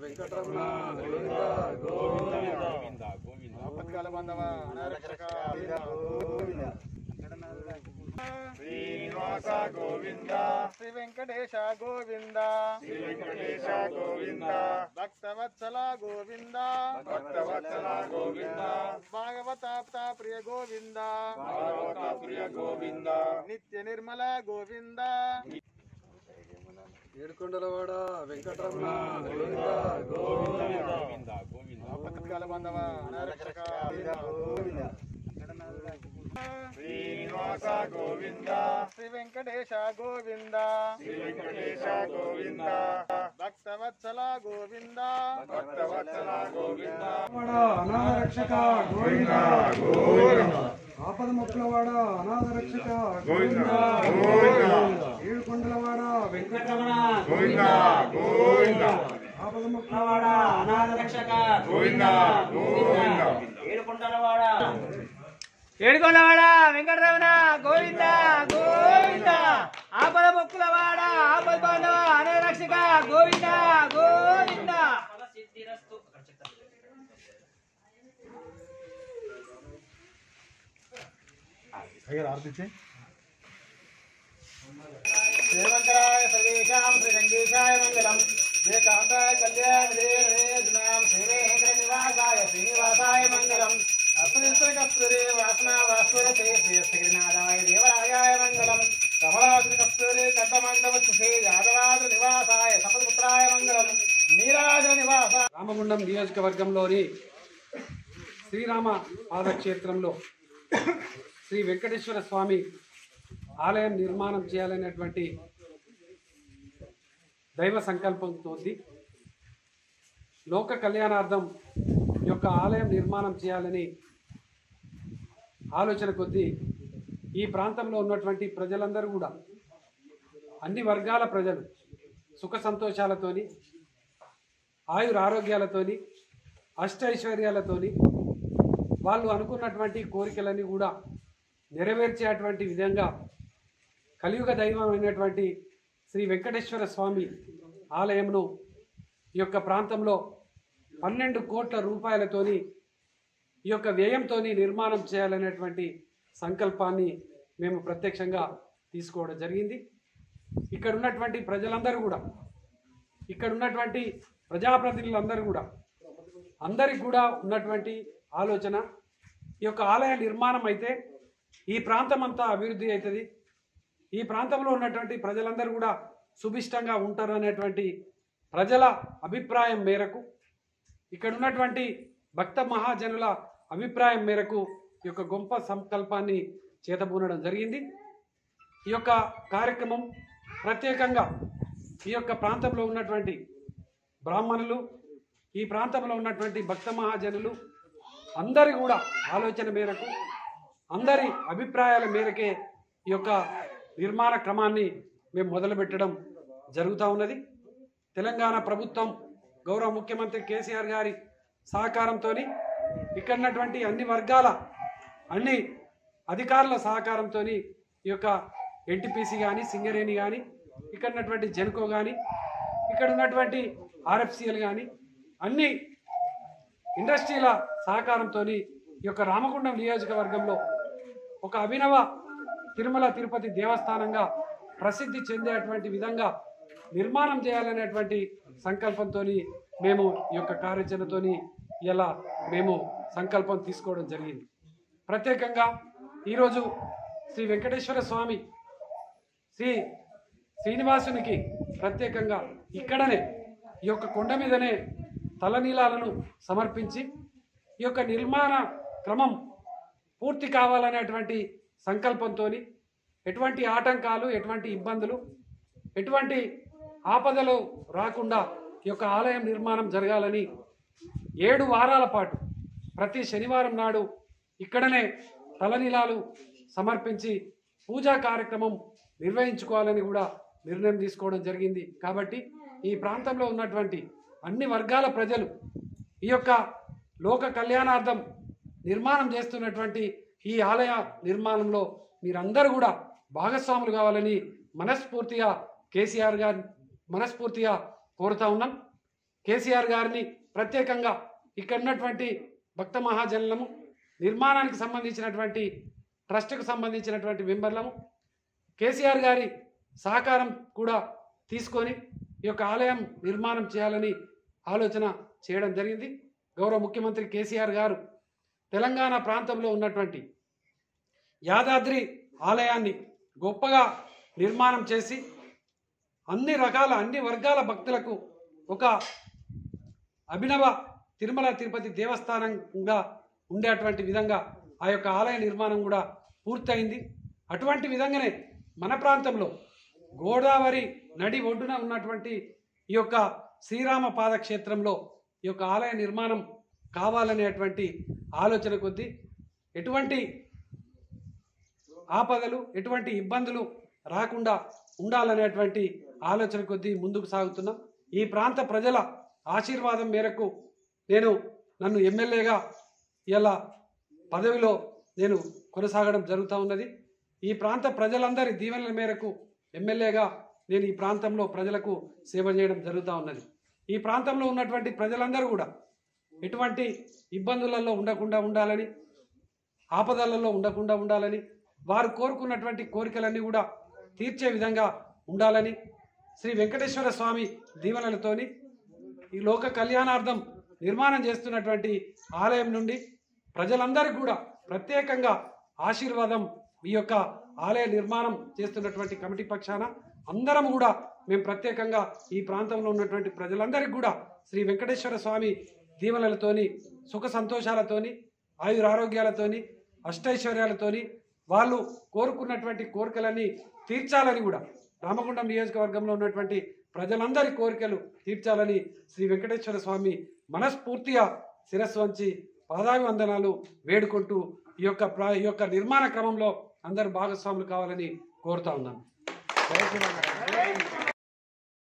వెంకటరమణ గోవింద గోవింద ఆపత్కాల బాంధవ అనారక్షక శ్రీనివాస గోవింద శ్రీ వెంకటేశ గోవింద శ్రీ వెంకటేశ గోవింద భక్తవత్సల గోవింద భక్తవత్సల గోవింద భాగవతాప్త ప్రియ గోవింద భాగవత ప్రియ గోవింద నిత్య నిర్మల గోవింద ఏడుకొండలవాడ వెంకటరమణ గోవింద గోవింద గోవింద ఆపత్కాల బాంధవ అనారక్షక శ్రీనివాస గోవింద శ్రీ వెంకటేశ గోవింద శ్రీ వెంకటేశ గోవింద భక్తవత్సల గోవింద భక్తవత్సల గోవింద అనాథ రక్షక గోవింద గోవింద ఆపద మొక్కలవాడ అనాథ రక్షక గోవింద గోవింద ఏడుకొండలవాడ వెంకటరమణ గోవింద గోవింద ఆపద మొక్కలవాడ అనాథ రక్షక గోవింద గోవింద ఏడుకొండలవాడ ఏడుకొండవాడ వెంకటరమణ గోవింద గోవింద ఆపద మొక్కులవాడ ఆపద బాంధవ అనాథ రక్షక గోవింద గోవింద శ్రీమంకరాయ సర్వేషాం శ్రీరంగేశాయ మంగళం శ్రీకాంతాయ కళ్యాణ దేవనాం శ్రీవేంద్ర నివాసాయ శ్రీనివాసాయ మంగళం అస్మృతకస్తూరి వాసన వాస్వరతే శ్రీనాథాయ దేవరాయాయ మంగళం కమలాద్రి కస్తూరి కట్టమండవ సుఖే యాదవాద్ర నివాసాయ సపదపుత్రాయ మంగళం నీరాజ నివాస రామగుండం నియోజకవర్గంలోని శ్రీరామ పాదక్షేత్రంలో శ్రీ వెంకటేశ్వర స్వామి ఆలయం నిర్మాణం చేయాలనేటువంటి దైవ సంకల్పంతో లోక కళ్యాణార్థం ఈ యొక్క ఆలయం నిర్మాణం చేయాలని ఆలోచన కొద్దీ ఈ ప్రాంతంలో ఉన్నటువంటి ప్రజలందరూ కూడా అన్ని వర్గాల ప్రజలు సుఖ సంతోషాలతోని ఆయుర ఆరోగ్యాలతోని అష్టైశ్వర్యాలతోని వాళ్ళు అనుకున్నటువంటి కోరికలన్నీ కూడా నెరవేర్చేటువంటి విధంగా కలియుగ దైవం అయినటువంటి శ్రీ వెంకటేశ్వర స్వామి ఆలయంను ఈ యొక్క ప్రాంతంలో పన్నెండు కోట్ల రూపాయలతోని ఈ యొక్క వ్యయంతో నిర్మాణం చేయాలనేటువంటి సంకల్పాన్ని మేము ప్రత్యక్షంగా తీసుకోవడం జరిగింది ఇక్కడ ఉన్నటువంటి ప్రజలందరూ కూడా ఇక్కడ ఉన్నటువంటి ప్రజాప్రతినిధులందరూ కూడా అందరికి కూడా ఉన్నటువంటి ఆలోచన ఈ యొక్క ఆలయ నిర్మాణం అయితే ఈ ప్రాంతం అంతా అభివృద్ధి అవుతుంది ఈ ప్రాంతంలో ఉన్నటువంటి ప్రజలందరూ కూడా సుభిష్టంగా ఉంటారు అనేటువంటి ప్రజల అభిప్రాయం మేరకు ఇక్కడ ఉన్నటువంటి భక్త మహాజనుల అభిప్రాయం మేరకు ఈ యొక్క గొప్ప సంకల్పాన్ని చేతబూనడం జరిగింది ఈ యొక్క కార్యక్రమం ప్రత్యేకంగా ఈ యొక్క ప్రాంతంలో ఉన్నటువంటి బ్రాహ్మణులు ఈ ప్రాంతంలో ఉన్నటువంటి భక్త మహాజనులు అందరి కూడా ఆలోచన మేరకు అందరి అభిప్రాయాల మేరకే ఈ యొక్క నిర్మాణ క్రమాన్ని మేము మొదలుపెట్టడం జరుగుతూ ఉన్నది తెలంగాణ ప్రభుత్వం గౌరవ ముఖ్యమంత్రి కేసీఆర్ గారి సహకారంతో ఇక్కడ ఉన్నటువంటి అన్ని వర్గాల అన్ని అధికారుల సహకారంతో ఈ యొక్క ఎన్టీపీసీ కానీ సింగరేణి కానీ ఇక్కడ ఉన్నటువంటి జెన్కో కానీ ఇక్కడ ఉన్నటువంటి ఆర్ఎఫ్సిఎల్ కానీ అన్ని ఇండస్ట్రీల సహకారంతో ఈ యొక్క రామగుండం నియోజకవర్గంలో ఒక అభినవ తిరుమల తిరుపతి దేవస్థానంగా ప్రసిద్ధి చెందేటువంటి విధంగా నిర్మాణం చేయాలనేటువంటి సంకల్పంతో మేము ఈ యొక్క కార్యాచరణతోని ఇలా మేము సంకల్పం తీసుకోవడం జరిగింది ప్రత్యేకంగా ఈరోజు శ్రీ వెంకటేశ్వర స్వామి శ్రీ శ్రీనివాసునికి ప్రత్యేకంగా ఇక్కడనే ఈ యొక్క కొండ మీదనే తలనీలాలను సమర్పించి ఈ యొక్క నిర్మాణ క్రమం పూర్తి కావాలనేటువంటి సంకల్పంతో ఎటువంటి ఆటంకాలు ఎటువంటి ఇబ్బందులు ఎటువంటి ఆపదలు రాకుండా ఈ యొక్క ఆలయం నిర్మాణం జరగాలని ఏడు వారాల పాటు ప్రతి శనివారం నాడు ఇక్కడనే తలనీలాలు సమర్పించి పూజా కార్యక్రమం నిర్వహించుకోవాలని కూడా నిర్ణయం తీసుకోవడం జరిగింది కాబట్టి ఈ ప్రాంతంలో ఉన్నటువంటి అన్ని వర్గాల ప్రజలు ఈ యొక్క లోక కళ్యాణార్థం నిర్మాణం చేస్తున్నటువంటి ఈ ఆలయ నిర్మాణంలో మీరందరూ కూడా భాగస్వాములు కావాలని మనస్ఫూర్తిగా కేసీఆర్ గారు మనస్ఫూర్తిగా కోరుతా ఉన్నాం కేసీఆర్ గారిని ప్రత్యేకంగా ఇక్కడ ఉన్నటువంటి భక్త మహాజనులము నిర్మాణానికి సంబంధించినటువంటి ట్రస్ట్కు సంబంధించినటువంటి మెంబర్లము కేసీఆర్ గారి సహకారం కూడా తీసుకొని ఈ యొక్క ఆలయం నిర్మాణం చేయాలని ఆలోచన చేయడం జరిగింది గౌరవ ముఖ్యమంత్రి కేసీఆర్ గారు తెలంగాణ ప్రాంతంలో ఉన్నటువంటి యాదాద్రి ఆలయాన్ని గొప్పగా నిర్మాణం చేసి అన్ని రకాల అన్ని వర్గాల భక్తులకు ఒక అభినవ తిరుమల తిరుపతి దేవస్థానంగా ఉండేటువంటి విధంగా ఆ యొక్క ఆలయ నిర్మాణం కూడా పూర్తయింది అటువంటి విధంగానే మన ప్రాంతంలో గోదావరి నడి ఒడ్డున ఉన్నటువంటి ఈ యొక్క శ్రీరామ పాదక్షేత్రంలో ఈ యొక్క ఆలయ నిర్మాణం కావాలనేటువంటి ఆలోచన కొద్దీ ఎటువంటి ఆపదలు ఎటువంటి ఇబ్బందులు రాకుండా ఉండాలనేటువంటి ఆలోచన కొద్దీ ముందుకు సాగుతున్నాం ఈ ప్రాంత ప్రజల ఆశీర్వాదం మేరకు నేను నన్ను ఎమ్మెల్యేగా ఇలా పదవిలో నేను కొనసాగడం జరుగుతూ ఉన్నది ఈ ప్రాంత ప్రజలందరి దీవెనల మేరకు ఎమ్మెల్యేగా నేను ఈ ప్రాంతంలో ప్రజలకు సేవ చేయడం జరుగుతూ ఉన్నది ఈ ప్రాంతంలో ఉన్నటువంటి ప్రజలందరూ కూడా ఎటువంటి ఇబ్బందులలో ఉండకుండా ఉండాలని ఆపదలలో ఉండకుండా ఉండాలని వారు కోరుకున్నటువంటి కోరికలన్నీ కూడా తీర్చే విధంగా ఉండాలని శ్రీ వెంకటేశ్వర స్వామి దీవెనలతోని ఈ లోక కళ్యాణార్థం నిర్మాణం చేస్తున్నటువంటి ఆలయం నుండి ప్రజలందరికీ కూడా ప్రత్యేకంగా ఆశీర్వాదం ఈ యొక్క ఆలయ నిర్మాణం చేస్తున్నటువంటి కమిటీ పక్షాన అందరం కూడా మేము ప్రత్యేకంగా ఈ ప్రాంతంలో ఉన్నటువంటి ప్రజలందరికీ కూడా శ్రీ వెంకటేశ్వర స్వామి దీవెనలతోని సుఖ సంతోషాలతోని ఆయురారోగ్యాలతోని అష్టైశ్వర్యాలతోని వాళ్ళు కోరుకున్నటువంటి కోరికలన్నీ తీర్చాలని కూడా రామగుండం నియోజకవర్గంలో ఉన్నటువంటి ప్రజలందరి కోరికలు తీర్చాలని శ్రీ వెంకటేశ్వర స్వామి మనస్ఫూర్తిగా శిరస్సు వంచి పాదాభివందనాలు వేడుకుంటూ ఈ యొక్క ప్ర- ఈ యొక్క నిర్మాణ క్రమంలో అందరూ భాగస్వాములు కావాలని కోరుతా ఉన్నాను జై శ్రీరామ్.